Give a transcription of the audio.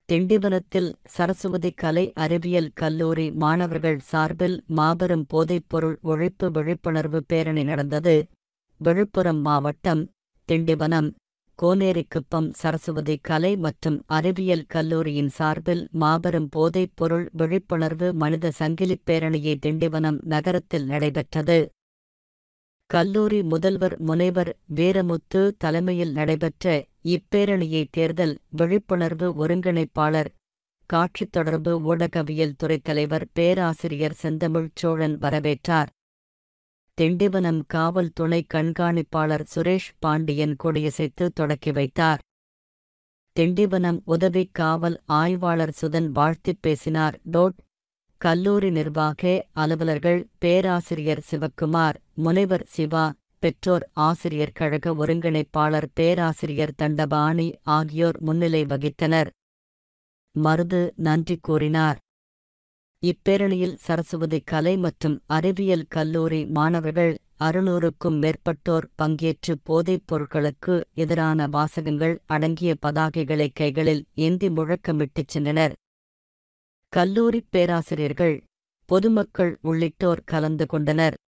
திண்டிவனத்தில் சரசுவதி கலை அறிவியல் கல்லூரி மாணவர்கள் சார்பில் மாபெரும் போதைப்பொருள் ஒழிப்பு விழிப்புணர்வு பேரணி நடந்தது விழுப்புரம் மாவட்டம் திண்டிவனம் கோனேரிக்குப்பம் சரசுவதி கலை மற்றும் அறிவியல் கல்லூரியின் சார்பில் மாபெரும் போதைப்பொருள் விழிப்புணர்வு மனித சங்கிலிப் பேரணியை திண்டிவனம் நகரத்தில் நடைபெற்றது கல்லூரி முதல்வர் முனைவர் வீரமுத்து தலைமையில் நடைபெற்ற இப்பேரணியை தேர்தல் விழிப்புணர்வு ஒருங்கிணைப்பாளர் காட்சித் தொடர்பு ஊடகவியல் துறைத் தலைவர் பேராசிரியர் செந்தமிழ் சோழன் வரவேற்றார் திண்டிவனம் காவல் துணை கண்காணிப்பாளர் சுரேஷ் பாண்டியன் கொடியசைத்து தொடக்கி வைத்தார் திண்டிவனம் உதவி காவல் ஆய்வாளர் சுதன் வாழ்த்திப் பேசினார் டோட் கல்லூரி நிர்வாக அலுவலர்கள் பேராசிரியர் சிவக்குமார் முனைவர் சிவா பெற்றோர் ஆசிரியர் கழக ஒருங்கிணைப்பாளர் பேராசிரியர் தண்டபாணி ஆகியோர் முன்னிலை வகித்தனர் மருது நன்றி கூறினார் இப்பேரணியில் சரசுவதி கலை மற்றும் அறிவியல் கல்லூரி மாணவர்கள் அறுநூறுக்கும் மேற்பட்டோர் பங்கேற்று போதைப் பொருட்களுக்கு எதிரான வாசகங்கள் அடங்கிய பதாகைகளை கைகளில் ஏந்தி முழக்கமிட்டுச் சென்றனர் கல்லூரிப் பேராசிரியர்கள் பொதுமக்கள் உள்ளிட்டோர் கலந்து கொண்டனர்